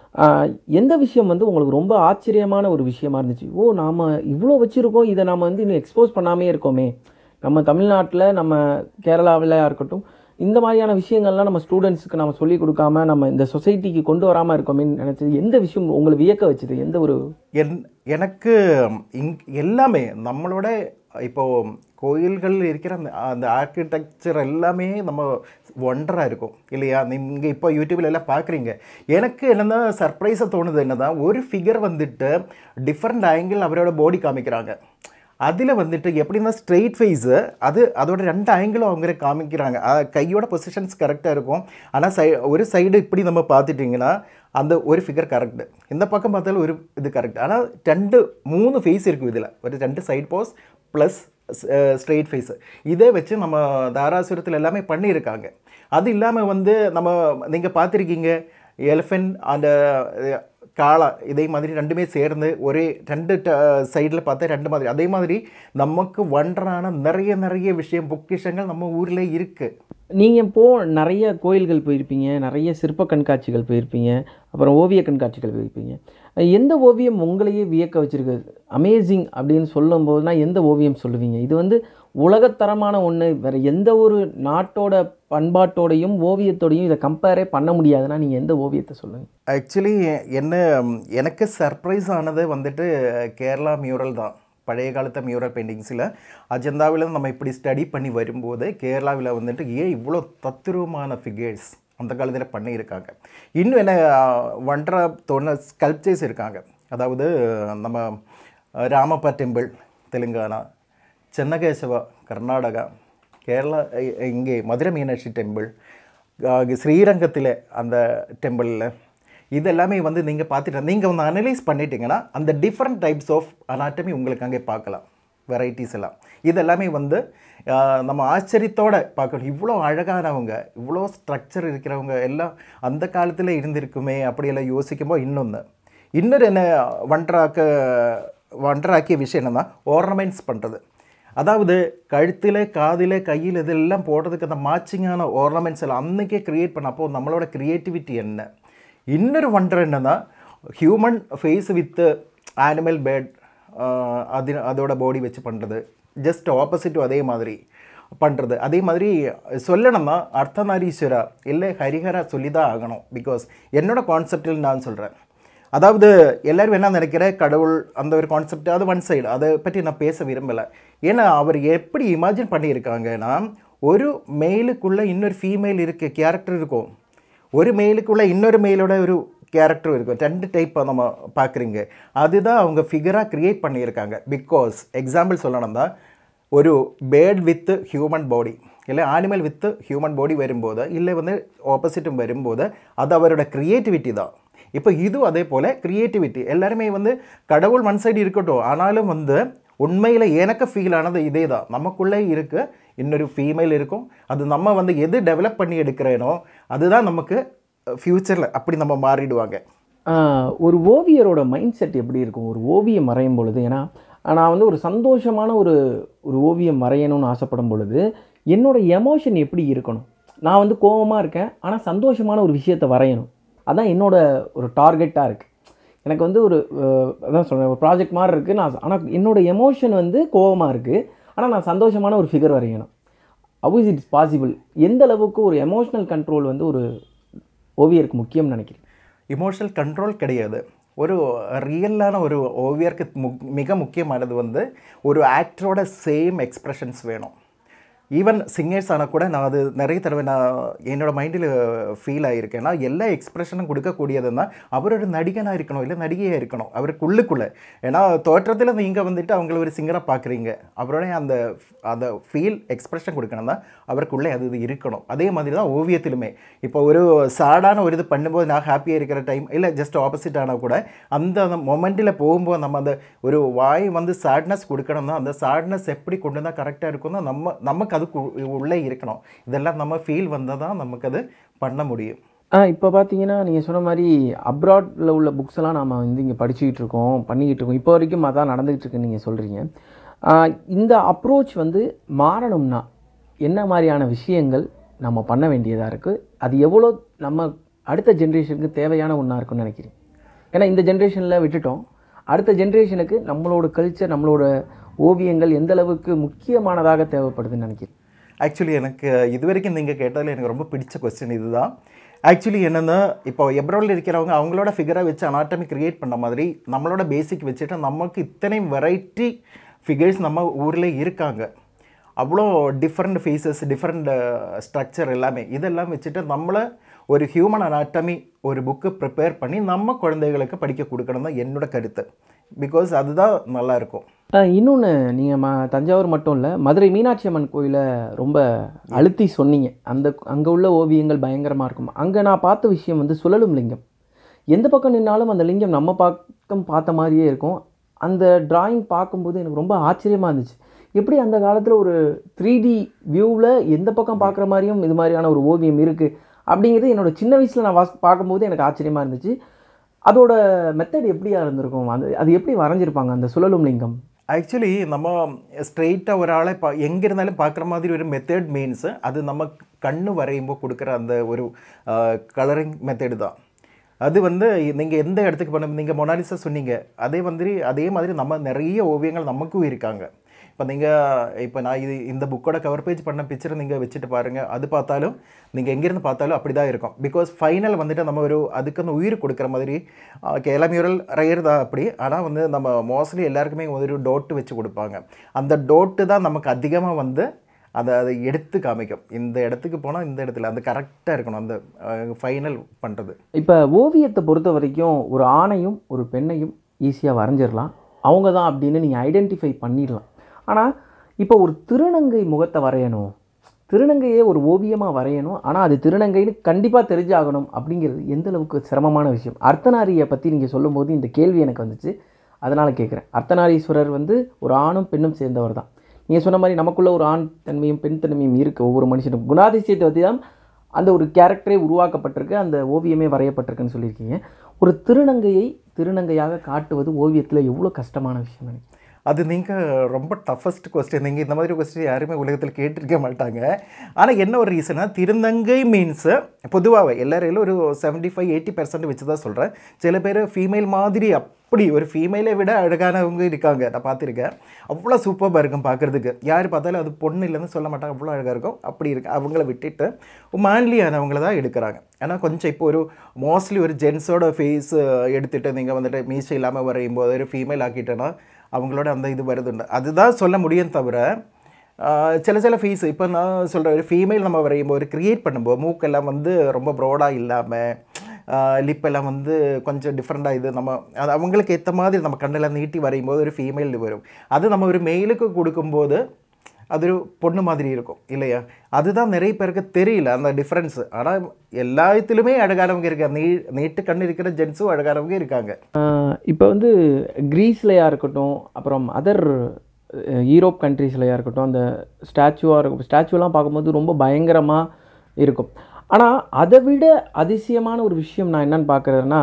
ஆஹ் எந்த விஷயம் வந்து உங்களுக்கு ரொம்ப ஆச்சரியமான ஒரு விஷயமா இருந்துச்சு ஓ நாம் இவ்வளோ வச்சுருக்கோம் இதை நாம் வந்து இன்னும் எக்ஸ்போஸ் பண்ணாமே இருக்கோமே நம்ம தமிழ்நாட்டில் நம்ம கேரளாவில் இருக்கட்டும் இந்த மாதிரியான விஷயங்கள்லாம் நம்ம ஸ்டூடெண்ட்ஸுக்கு நம்ம சொல்லிக் கொடுக்காம நம்ம இந்த சொசைட்டிக்கு கொண்டு வராமல் இருக்கோமேன்னு நினச்சது எந்த விஷயம் உங்களை வியக்க வச்சது எந்த ஒரு என் எனக்கு இங் எல்லாமே நம்மளோட இப்போ கோயில்கள் இருக்கிற அந்த அந்த ஆர்கிடெக்சர் எல்லாமே நம்ம ஒண்டராக இருக்கும் இல்லையா நீங்கள் இப்போ யூடியூப்ல எல்லாம் பார்க்குறீங்க எனக்கு என்னென்னா சர்ப்ரைஸாக தோணுது என்னதான் ஒரு ஃபிகர் வந்துட்டு டிஃப்ரெண்ட் ஆங்கிள் அவரோட பாடி காமிக்கிறாங்க அதில் வந்துட்டு எப்படின்னா ஸ்ட்ரெயிட் ஃபேஸு அது அதோட ரெண்டு ஆங்கிளும் அவங்க காமிக்கிறாங்க அஹ் கையோட பொசிஷன்ஸ் கரெக்டாக இருக்கும் ஆனால் சை ஒரு சைடு இப்படி நம்ம பார்த்துட்டிங்கன்னா அந்த ஒரு ஃபிகர் கரெக்டு இந்த பக்கம் பார்த்தாலும் ஒரு இது கரெக்ட் ஆனால் ரெண்டு மூணு ஃபேஸ் இருக்கும் இதில் ஒரு ரெண்டு side pose plus straight face இதே வச்சு நம்ம தாராசுரத்தில் எல்லாமே பண்ணியிருக்காங்க அது இல்லாமல் வந்து நம்ம நீங்கள் பார்த்துருக்கீங்க எலிஃபென்ட் அந்த அஹ், காளா இதே மாதிரி ரெண்டுமே சேர்ந்து ஒரே ரெண்டு சைடில் பார்த்தா ரெண்டு மாதிரி அதே மாதிரி நமக்கு வண்டரான நிறைய நிறைய விஷயம் பொக்கிஷங்கள் நம்ம ஊரில் இருக்குது நீங்கள் இப்போ நிறைய கோயில்கள் போயிருப்பீங்க நிறைய சிற்ப கண்காட்சிகள் போயிருப்பீங்க அப்புறம் ஓவிய கண்காட்சிகள் போயிருப்பீங்க எந்த ஓவியம் உங்களையே வியக்க வச்சிருக்கு அமேசிங் அப்படின்னு சொல்லும்போதுனா எந்த ஓவியம் சொல்லுவீங்க இது வந்து உலகத்தரமான ஒன்று வேறு எந்த ஒரு நாட்டோட பண்பாட்டோடையும் ஓவியத்தோடையும் இதை கம்பேரே பண்ண முடியாதுன்னா நீங்கள் எந்த ஓவியத்தை சொல்லுங்கள் ஆக்சுவலி என்ன எனக்கு சர்ப்ரைஸ் ஆனது வந்துட்டு கேரளா மியூரல் தான் பழைய காலத்து மியூரல் பெயிண்டிங்ஸில் அஜந்தாவில் நம்ம இப்படி ஸ்டடி பண்ணி வரும்போது கேரளாவில் வந்துட்டு ஏன் இவ்வளோ தத்துரூபமான ஃபிகர்ஸ் அந்த காலத்தில் பண்ணியிருக்காங்க இன்னும் என்ன ஒன்றரை தோண ஸ்கல்ப்சர்ஸ் இருக்காங்க அதாவது நம்ம ராமப்பா டெம்பிள் தெலுங்கானா சென்னகேசவா கர்நாடகா கேரளா இ- இங்கே மதுரை மீனாட்சி டெம்பிள் ஸ்ரீரங்கத்தில் அந்த டெம்பிளில் இதெல்லாமே வந்து நீங்கள் பார்த்துட்டு நீங்கள் வந்து அனலைஸ் பண்ணிட்டீங்கன்னா அந்த டிஃப்ரெண்ட் டைப்ஸ் ஆஃப் அனாட்டமி உங்களுக்கு அங்கே பார்க்கலாம் வெரைட்டிஸ் எல்லாம் இதெல்லாமே வந்து ஆஹ், நம்ம ஆச்சரியத்தோட பார்க்கணும் இவ்வளோ அழகானவங்க இவ்வளோ ஸ்ட்ரக்சர் இருக்கிறவங்க எல்லாம் அந்த காலத்தில் இருந்திருக்குமே அப்படியெல்லாம் யோசிக்கும்போது இன்னொன்று இன்னொரு என்ன வண்டராக்க வண்டராக்கிய விஷயம் என்னன்னா ஆர்னமெண்ட்ஸ் பண்ணுறது அதாவது கழுத்தில் காதில் கையில் இதெல்லாம் போடுறதுக்கு அந்த மேட்சிங்கான ஆர்னமெண்ட்ஸ் எல்லாம் அன்னைக்கே க்ரியேட் பண்ண அப்போ நம்மளோட க்ரியேட்டிவிட்டி என்ன இன்னொரு வண்டர் என்னன்னா ஹியூமன் ஃபேஸ் வித் ஆனிமல் பேட் அது அதோட பாடி வச்சு பண்ணுறது ஜஸ்ட் ஆப்போசிட்டும் அதே மாதிரி பண்ணுறது அதே மாதிரி சொல்லணும்னா அர்த்தநாரீஸ்வரா இல்லை ஹரிஹரா சொல்லி தான் ஆகணும் பிகாஸ் என்னோட கான்செப்டில் நான் சொல்கிறேன் அதாவது எல்லாரும் என்ன நினைக்கிற கடவுள் அந்த ஒரு கான்செப்ட் அது ஒன் சைடு அதை பற்றி நான் பேச விரும்பலை ஏன்னா அவர் எப்படி இமேஜின் பண்ணியிருக்காங்கன்னா ஒரு மேலுக்குள்ளே இன்னொரு ஃபீமேல் இருக்க கேரக்டர் இருக்கும் ஒரு மேலுக்குள்ளே இன்னொரு மேலோட ஒரு கேரக்டர் இருக்கும் ரெண்டு டைப் நம்ம பார்க்குறீங்க அதுதான் அவங்க ஃபிகராக க்ரியேட் பண்ணியிருக்காங்க பிகாஸ் எக்ஸாம்பிள் சொல்லணும்னா ஒரு பேர்ட் வித் ஹியூமன் பாடி இல்லை ஆனிமல் வித் ஹியூமன் பாடி வரும்போது இல்லை வந்து ஆப்போசிட்டும் வரும்போது அது அவரோட க்ரியேட்டிவிட்டி தான் இப்போ இதுவும் அதே போல் க்ரியேட்டிவிட்டி எல்லாருமே வந்து கடவுள் ஒன் சைடு இருக்கட்டும் ஆனாலும் வந்து உண்மையில் எனக்கு ஃபீல் ஆனது இதே தான் நமக்குள்ளே இருக்கு இன்னொரு ஃபீமேல் இருக்கும் அது நம்ம வந்து எது டெவலப் பண்ணி எடுக்கிறேனோ அதுதான் நமக்கு ஃப்யூச்சரில் அப்படி நம்ம மாறிடுவாங்க ஆஹ் ஒரு ஓவியரோட மைண்ட் செட் எப்படி இருக்கும் ஒரு ஓவியம் வரையும் பொழுது ஏன்னா நான் வந்து ஒரு சந்தோஷமான ஒரு ஒரு ஓவியம் வரையணும்னு ஆசைப்படும் பொழுது என்னோட எமோஷன் எப்படி இருக்கணும் நான் வந்து கோவமாக இருக்கேன் ஆனால் சந்தோஷமான ஒரு விஷயத்தை வரையணும் அதான் என்னோட ஒரு டார்கெட்டாக இருக்குது எனக்கு வந்து ஒரு அஹ், அதான் சொல்கிறேன் ஒரு ப்ராஜெக்ட் மாதிரி இருக்குது நான் ஆனால் என்னோட எமோஷன் வந்து கோவமாக இருக்குது ஆனால் நான் சந்தோஷமான ஒரு ஃபிகர் வரையணும் how இஸ் இட்ஸ் பாசிபிள் எந்த அளவுக்கு ஒரு எமோஷனல் கண்ட்ரோல் வந்து ஒரு ஓவியருக்கு முக்கியம்னு நினைக்கிறேன் இமோஷனல் கண்ட்ரோல் கிடையாது ஒரு ரியலான ஒரு ஓவியருக்கு முக் மிக முக்கியமானது வந்து ஒரு ஆக்டரோட சேம் எக்ஸ்ப்ரெஷன்ஸ் வேணும் ஈவன் சிங்கர்ஸ் ஆனால் கூட நான் அது நிறைய தடவை நான் என்னோட மைண்டில் ஃபீல் ஆகியிருக்கேன் நான் எல்லா எக்ஸ்ப்ரெஷனும் கொடுக்கக்கூடியதுன்னா அவரோட நடிகனாக இருக்கணும் இல்லை நடிகையாக இருக்கணும் அவருக்கு உள்ளுக்குள்ளே ஏன்னா தோற்றத்தில் நீங்கள் வந்துட்டு அவங்கள ஒரு சிங்கராக பார்க்குறீங்க அவரோட அந்த அந்த ஃபீல் எக்ஸ்ப்ரெஷன் கொடுக்கணும்னா அவருக்குள்ளே அது இது இருக்கணும் அதே மாதிரி தான் ஓவியத்திலுமே இப்போ ஒரு சாடான ஒரு இது பண்ணும்போது நான் ஹாப்பியாக இருக்கிற டைம் இல்லை ஜஸ்ட் ஆப்போசிட் ஆனால் கூட அந்த மொமெண்ட்டில் போகும்போது நம்ம அந்த ஒரு வாய் வந்து சேட்னஸ் கொடுக்கணும்னா அந்த சேட்னஸ் எப்படி கொண்டு வந்தால் கரெக்டாக இருக்கும்னா நம்ம நமக்கு அதுக்கு உ- உள்ளே இருக்கணும் இதெல்லாம் நம்ம ஃபீல் வந்தால் தான் நமக்கு அது பண்ண முடியும் ஆ இப்போ பார்த்தீங்கன்னா நீங்கள் சொன்ன மாதிரி அப்ராடில் உள்ள புக்ஸ் எல்லாம் நாம் வந்து இங்கே படிச்சுக்கிட்டு இருக்கோம் பண்ணிக்கிட்டு இருக்கோம் இப்போ வரைக்கும் அதான் நடந்துகிட்டு இருக்குன்னு நீங்கள் சொல்கிறீங்க இந்த அப்ரோச் வந்து மாறணும்னா என்ன மாதிரியான விஷயங்கள் நம்ம பண்ண வேண்டியதாக இருக்குது அது எவ்வளோ நம்ம அடுத்த ஜென்ரேஷனுக்கு தேவையான ஒன்றா இருக்கும்னு நினைக்கிறேன் ஏன்னா இந்த ஜென்ரேஷனில் விட்டுட்டோம் அடுத்த ஜென்ரேஷனுக்கு நம்மளோட கல்ச்சர் நம்மளோட ஓவியங்கள் எந்த அளவுக்கு முக்கியமானதாக தேவைப்படுதுன்னு நினைக்கிறேன் ஆக்சுவலி எனக்கு இது வரைக்கும் நீங்கள் கேட்டதில் எனக்கு ரொம்ப பிடிச்ச கொஸ்டின் இதுதான் ஆக்சுவலி என்னென்னா இப்போ எப்ரோவில் இருக்கிறவங்க அவங்களோட ஃபிகரை வச்சு அனாட்டமி கிரியேட் பண்ண மாதிரி நம்மளோட பேசிக் வச்சுட்டு நமக்கு இத்தனை வெரைட்டி ஃபிகர்ஸ் நம்ம ஊரில் இருக்காங்க அவ்வளோ டிஃப்ரெண்ட் ஃபேஸஸ் டிஃப்ரெண்ட் ஸ்ட்ரக்சர் எல்லாமே இதெல்லாம் வச்சுட்டு நம்மளை ஒரு ஹியூமன் அனாட்டமி ஒரு புக்கு ப்ரிப்பேர் பண்ணி நம்ம குழந்தைகளுக்கு படிக்க கொடுக்கணும் தான் என்னோட கருத்து பிகாஸ் அதுதான் நல்லா இருக்கும் இன்னொன்று நீங்கள் ம தஞ்சாவூர் மட்டும் இல்லை மதுரை மீனாட்சி அம்மன் கோயிலை ரொம்ப அழுத்தி சொன்னீங்க அந்த அங்கே உள்ள ஓவியங்கள் பயங்கரமாக இருக்கும் அங்கே நான் பார்த்த விஷயம் வந்து சுழலும் லிங்கம் எந்த பக்கம் நின்னாலும் அந்த லிங்கம் நம்ம பக்கம் பார்த்த மாதிரியே இருக்கும் அந்த டிராயிங் பார்க்கும்போது எனக்கு ரொம்ப ஆச்சரியமாக இருந்துச்சு எப்படி அந்த காலத்தில் ஒரு த்ரீ டி வியூவில் எந்த பக்கம் பார்க்குற மாதிரியும் இது மாதிரியான ஒரு ஓவியம் இருக்குது அப்படிங்கிறது என்னோட சின்ன வயசில் நான் வாஸ் பார்க்கும்போது எனக்கு ஆச்சரியமாக இருந்துச்சு அதோட மெத்தட் எப்படியா இருந்திருக்கும் அது அது எப்படி வரைஞ்சிருப்பாங்க அந்த சுழலும் லிங்கம் ஆக்சுவலி நம்ம ஸ்ட்ரெயிட்டாக ஒரு ஆளை பா எங்கே இருந்தாலும் பார்க்குற மாதிரி ஒரு மெத்தட் மீன்ஸு அது நம்ம கண்ணு வரையும்போது கொடுக்குற அந்த ஒரு கலரிங் மெத்தடு தான் அது வந்து நீங்கள் எந்த இடத்துக்கு பண்ண நீங்கள் மொனாலிசா சொன்னீங்க அதே மாதிரி அதே மாதிரி நம்ம நிறைய ஓவியங்கள் நமக்கும் இருக்காங்க இப்போ நீங்கள் இப்போ நான் இது இந்த புக்கோட கவர் பேஜ் பண்ண பிக்சர் நீங்கள் வச்சுட்டு பாருங்கள் அது பார்த்தாலும் நீங்கள் எங்கேருந்து பார்த்தாலும் அப்படி தான் இருக்கும் பிகாஸ் ஃபைனல் வந்துட்டு நம்ம ஒரு அதுக்குன்னு உயிர் கொடுக்குற மாதிரி கேலமியூரல் ரயர் தான் அப்படி ஆனால் வந்து நம்ம மோஸ்ட்லி எல்லாருக்குமே ஒரு டோட்டு வச்சு கொடுப்பாங்க அந்த டோட்டு தான் நமக்கு அதிகமாக வந்து அதை அதை எடுத்து காமிக்கும் இந்த இடத்துக்கு போனால் இந்த இடத்துல அந்த கரெக்டாக இருக்கணும் அந்த ஃபைனல் பண்ணுறது இப்போ ஓவியத்தை பொறுத்த வரைக்கும் ஒரு ஆணையும் ஒரு பெண்ணையும் ஈஸியாக வரைஞ்சிடலாம் அவங்க தான் அப்படின்னு நீங்கள் ஐடென்டிஃபை பண்ணிடலாம் ஆனால் இப்போ ஒரு திருநங்கை முகத்தை வரையணும் திருநங்கையே ஒரு ஓவியமாக வரையணும் ஆனால் அது திருநங்கைன்னு கண்டிப்பாக தெரிஞ்சாகணும் அப்படிங்கிறது எந்த அளவுக்கு சிரமமான விஷயம் அர்த்தநாரியை பற்றி நீங்கள் சொல்லும்போது இந்த கேள்வி எனக்கு வந்துச்சு அதனால் கேட்குறேன் அர்த்தநாரீஸ்வரர் வந்து ஒரு ஆணும் பெண்ணும் சேர்ந்தவர் தான் நீங்கள் சொன்ன மாதிரி நமக்குள்ள ஒரு ஆண் தன்மையும் பெண் தன்மையும் இருக்குது ஒவ்வொரு மனுஷனுக்கும் குணாதிசயத்தை பற்றி தான் அந்த ஒரு கேரக்டரே உருவாக்கப்பட்டிருக்கு அந்த ஓவியமே வரையப்பட்டிருக்குன்னு சொல்லியிருக்கீங்க ஒரு திருநங்கையை திருநங்கையாக காட்டுவது ஓவியத்தில் எவ்வளோ கஷ்டமான விஷயம் நினைக்கிறேன் அது நீங்கள் ரொம்ப டஃபஸ்ட் கொஸ்டின் நீங்கள் இந்த மாதிரி கொஸ்டின் யாருமே உலகத்தில் கேட்டிருக்க மாட்டாங்க ஆனால் என்ன ஒரு ரீசனா திருநங்கை மீன்ஸு பொதுவாகவே எல்லாரையும் ஒரு செவன்ட்டி ஃபைவ் எயிட்டி பர்சன்ட் வச்சு தான் சொல்கிறேன் சில பேர் ஃபீமேல் மாதிரி அப்படி ஒரு ஃபீமேலை விட அழகானவங்க இருக்காங்க நான் பார்த்துருக்கேன் அவ்வளோ சூப்பராக இருக்கும் பார்க்குறதுக்கு யார் பார்த்தாலும் அது பொண்ணு இல்லைன்னு சொல்ல மாட்டாங்க அவ்வளோ அழகாக இருக்கும் அப்படி இருக்கு அவங்கள விட்டுட்டு மேன்லியானவங்கள தான் எடுக்கிறாங்க ஆனால் கொஞ்சம் இப்போ ஒரு மோஸ்ட்லி ஒரு ஜென்ஸோட ஃபேஸ் எடுத்துகிட்டு நீங்கள் வந்துட்டு மீசை இல்லாமல் வரையும் போது ஒரு ஃபீமேல் ஆக்கிட்டேன்னா அவங்களோட அந்த இது வருதுண்டு அதுதான் சொல்ல முடியும் தவிர ஆஹ், சில சில ஃபேஸ் இப்போ நான் சொல்கிறேன் ஒரு ஃபீமேல் நம்ம வரையும் போது கிரியேட் பண்ணும்போது மூக்கெல்லாம் வந்து ரொம்ப ப்ரோடாக இல்லாமல் லிப்பெல்லாம் வந்து கொஞ்சம் டிஃப்ரெண்ட்டாக இது நம்ம அது அவங்களுக்கு ஏற்ற மாதிரி நம்ம கண்ணில் நீட்டி வரையும் போது ஒரு ஃபீமேல் வரும் அது நம்ம ஒரு மெயிலுக்கு கொடுக்கும்போது அது ஒரு பொண்ணு மாதிரி இருக்கும் இல்லையா அதுதான் நிறைய பேருக்கு தெரியல அந்த டிஃப்ரென்ஸு ஆனால் எல்லாத்துலேயுமே அழகானவங்க இருக்காங்க நீ நீட்டு கண் இருக்கிற ஜென்ஸும் அழகானவங்க இருக்காங்க இப்போ வந்து கிரீஸ்லையாக இருக்கட்டும் அப்புறம் அதர் யூரோப் கண்ட்ரீஸ்லையாக இருக்கட்டும் அந்த ஸ்டாச்சுவாக இருக்கும் ஸ்டாச்சுலாம் பார்க்கும்போது ரொம்ப பயங்கரமாக இருக்கும் ஆனால் அதை விட அதிசயமான ஒரு விஷயம் நான் என்னன்னு பார்க்குறேன்னா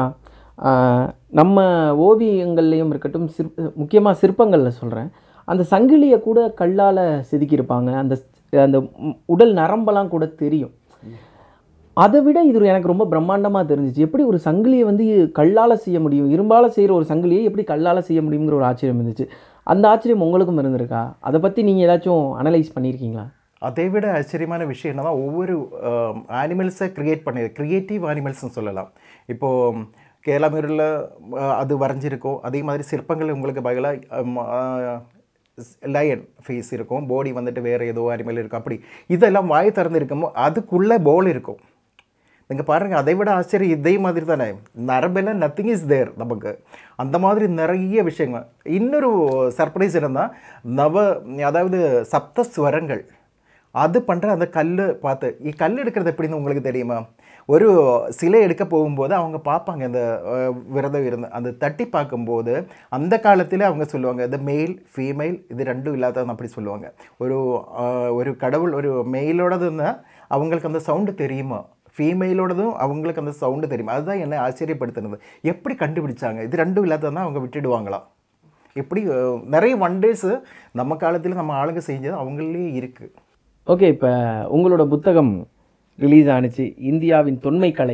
நம்ம ஓவியங்கள்லேயும் இருக்கட்டும் சிற் முக்கியமாக சிற்பங்களில் சொல்கிறேன் அந்த சங்கிலியை கூட கல்லால் செதுக்கியிருப்பாங்க அந்த அந்த உடல் நரம்பெல்லாம் கூட தெரியும் அதை விட இது எனக்கு ரொம்ப பிரம்மாண்டமாக தெரிஞ்சிச்சு எப்படி ஒரு சங்கிலியை வந்து கல்லால் செய்ய முடியும் இரும்பால் செய்கிற ஒரு சங்கிலியை எப்படி கல்லால் செய்ய முடியுங்கிற ஒரு ஆச்சரியம் இருந்துச்சு அந்த ஆச்சரியம் உங்களுக்கும் இருந்திருக்கா அதை பற்றி நீங்கள் ஏதாச்சும் அனலைஸ் பண்ணியிருக்கீங்களா அதை விட ஆச்சரியமான விஷயம் என்னன்னா ஒவ்வொரு அனிமல்ஸை க்ரியேட் பண்ணி க்ரியேட்டிவ் அனிமல்ஸ்னு சொல்லலாம் இப்போது கேலாமீரில் அது வரைஞ்சிருக்கும் அதே மாதிரி சிற்பங்கள் உங்களுக்கு பதிலாக லயன் ஃபேஸ் இருக்கும் பாடி வந்துட்டு வேறு ஏதோ அனிமல் இருக்கும் அப்படி இதெல்லாம் வாய் திறந்து இருக்குமோ அதுக்குள்ளே போல் இருக்கும் நீங்கள் பாருங்கள் அதை விட ஆச்சரியம் இதே மாதிரி தானே நரம்பெல்லாம் நத்திங் இஸ் தேர் நமக்கு அந்த மாதிரி நிறைய விஷயங்கள் இன்னொரு சர்ப்ரைஸ் என்னன்னா நவ அதாவது சப்த ஸ்வரங்கள் அது பண்ணுற அந்த கல் பார்த்து இ- கல் எடுக்கிறது எப்படின்னு உங்களுக்கு தெரியுமா ஒரு சிலை எடுக்க போகும்போது அவங்க பார்ப்பாங்க அந்த அஹ், விரதம் இருந்து அந்த தட்டி பார்க்கும்போது அந்த காலத்தில் அவங்க சொல்லுவாங்க இந்த மேல் ஃபீமேல் இது ரெண்டும் இல்லாதவங்க அப்படி சொல்லுவாங்க ஒரு அஹ், ஒரு கடவுள் ஒரு மெயிலோடதுன்னா அவங்களுக்கு அந்த சவுண்டு தெரியுமா ஃபீமேலோடதும் அவங்களுக்கு அந்த சவுண்டு தெரியுமா அதுதான் என்ன ஆச்சரியப்படுத்துனது எப்படி கண்டுபிடிச்சாங்க இது ரெண்டும் இல்லாததுன்னா அவங்க விட்டுடுவாங்களாம் இப்படி அஹ், நிறைய ஒண்டேஸு நம்ம காலத்தில் நம்ம ஆளுங்க செஞ்சது அவங்களே இருக்குது ஓகே இப்போ உங்களோட புத்தகம் ரிலீஸ் ஆணுச்சு இந்தியாவின் தொன்மை கலை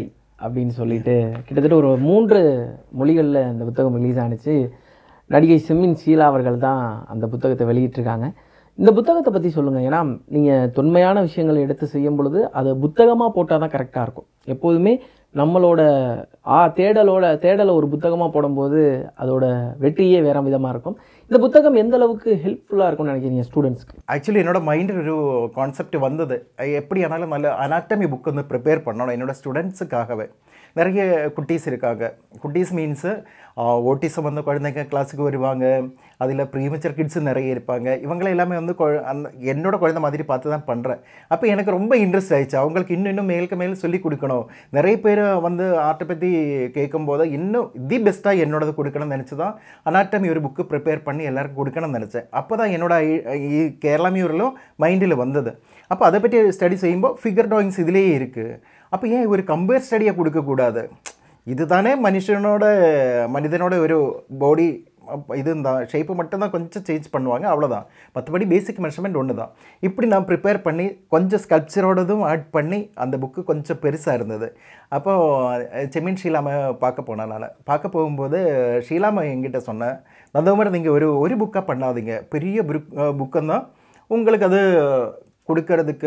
அப்படின்னு சொல்லிட்டு கிட்டத்தட்ட ஒரு மூன்று மொழிகளில் இந்த புத்தகம் ரிலீஸ் ஆனுச்சு நடிகை செம்மின் ஷீலா அவர்கள் தான் அந்த புத்தகத்தை வெளியிட்டிருக்காங்க இந்த புத்தகத்தை பற்றி சொல்லுங்கள் ஏன்னா நீங்கள் தொன்மையான விஷயங்கள் எடுத்து செய்யும் பொழுது அது புத்தகமாக போட்டால் தான் கரெக்டாக இருக்கும் எப்போதுமே நம்மளோட ஆ தேடலோட தேடலை ஒரு புத்தகமாக போடும்போது அதோட வெற்றியே வேறு விதமாக இருக்கும் இந்த புத்தகம் எந்த அளவுக்கு ஹெல்ப்ஃபுல்லாக இருக்கும்னு நினைக்கிறீங்க ஸ்டூடெண்ட்ஸ்க்கு ஆக்சுவலி என்னோட மைண்டில் ஒரு கான்செப்ட் வந்தது எப்படி ஆனாலும் நல்ல அனாட்டமி புக் வந்து ப்ரிப்பேர் பண்ணணும் என்னோட ஸ்டூடெண்ட்ஸுக்காகவே நிறைய குட்டீஸ் இருக்காங்க குட்டீஸ் மீன்ஸு ஓட்டிசம் வந்து குழந்தைங்க கிளாஸுக்கு வருவாங்க அதில் ப்ரீமச்சர் கிட்ஸு நிறைய இருப்பாங்க இவங்கள எல்லாமே வந்து கொ- அந்த என்னோட குழந்தை மாதிரி பார்த்து தான் பண்ணுறேன் அப்போ எனக்கு ரொம்ப இன்ட்ரெஸ்ட் ஆயிடுச்சு அவங்களுக்கு இன்னும் இன்னும் மேலுக்கு மேல் சொல்லி கொடுக்கணும் நிறைய பேர் வந்து ஆர்ட்டை பற்றி கேட்கும்போது இன்னும் தி பெஸ்ட்டாக என்னோடது கொடுக்கணும்னு நினச்சி தான் அனாட்டமி ஒரு புக்கு ப்ரிப்பேர் பண்ணி எல்லாருக்கும் கொடுக்கணும்னு நினச்சேன் அப்போ தான் என்னோட ஐ- இ- கேரளா மியூரிலும் மைண்டில் வந்தது அப்போ அதை பற்றி ஸ்டடி செய்யும்போது ஃபிகர் ட்ராயிங்ஸ் இதுலேயே இருக்குது அப்போ ஏன் ஒரு கம்பேர் ஸ்டடியை கொடுக்கக்கூடாது இதுதானே மனுஷனோட மனிதனோட ஒரு பாடி இது தான் ஷேப்பு மட்டும்தான் கொஞ்சம் சேஞ்ச் பண்ணுவாங்க அவ்வளோதான் மற்றபடி பேசிக் மெஷர்மெண்ட் ஒன்று தான் இப்படி நான் ப்ரிப்பேர் பண்ணி கொஞ்சம் ஸ்கல்ப்சரோடதும் ஆட் பண்ணி அந்த புக்கு கொஞ்சம் பெருசாக இருந்தது அப்போது செமின் ஷீலாமை பார்க்க போனேன் நான் பார்க்க போகும்போது ஷீலாமை என்கிட்ட சொன்னேன் அந்த மாதிரி நீங்கள் ஒரு ஒரு புக்காக பண்ணாதீங்க பெரிய புக் புக்கந்தான் உங்களுக்கு அது கொடுக்கறதுக்கு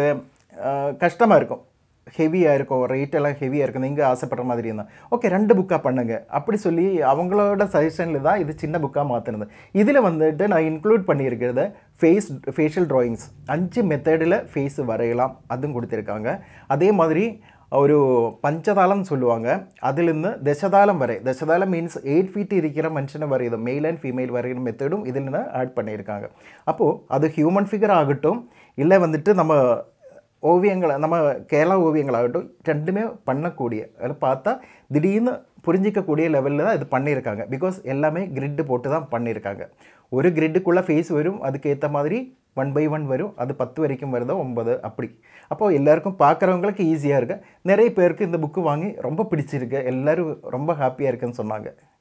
கஷ்டமாக இருக்கும் ஹெவியாக இருக்கும் ரேட் எல்லாம் ஹெவியாக இருக்கும் நீங்கள் ஆசைப்படுற மாதிரி இருந்தால் ஓகே ரெண்டு புக்காக பண்ணுங்க அப்படி சொல்லி அவங்களோட சஜஷனில் தான் இது சின்ன புக்காக மாற்றினது இதில் வந்துட்டு நான் இன்க்ளூட் பண்ணியிருக்கிறது ஃபேஸ் ஃபேஷியல் ட்ராயிங்ஸ் அஞ்சு மெத்தடில் ஃபேஸ் வரையலாம் அதுவும் கொடுத்துருக்காங்க அதே மாதிரி ஒரு பஞ்சதாளம் சொல்லுவாங்க அதிலிருந்து தசதாளம் வரை தசதாளம் மீன்ஸ் எயிட் ஃபீட் இருக்கிற மனுஷனை வரையுது மெயில் அண்ட் ஃபீமேல் வரைகிற மெத்தடும் இதில் ஆட் பண்ணியிருக்காங்க அப்போது அது ஹியூமன் ஃபிகர் ஆகட்டும் இல்லை வந்துட்டு நம்ம ஓவியங்களை நம்ம கேரளா ஓவியங்களாகட்டும் ரெண்டுமே பண்ணக்கூடிய அதில் பார்த்தா திடீர்னு புரிஞ்சிக்கக்கூடிய லெவலில் தான் இது பண்ணியிருக்காங்க பிகாஸ் எல்லாமே கிரிட்டு போட்டு தான் பண்ணியிருக்காங்க ஒரு கிரிட்டுக்குள்ளே ஃபேஸ் வரும் அதுக்கேற்ற மாதிரி ஒன் பை ஒன் வரும் அது பத்து வரைக்கும் வருதோ ஒன்பது அப்படி அப்போது எல்லாருக்கும் பார்க்குறவங்களுக்கு ஈஸியாக இருக்கு நிறைய பேருக்கு இந்த புக்கு வாங்கி ரொம்ப பிடிச்சிருக்கு எல்லோரும் ரொம்ப ஹாப்பியாக இருக்குன்னு சொன்னாங்க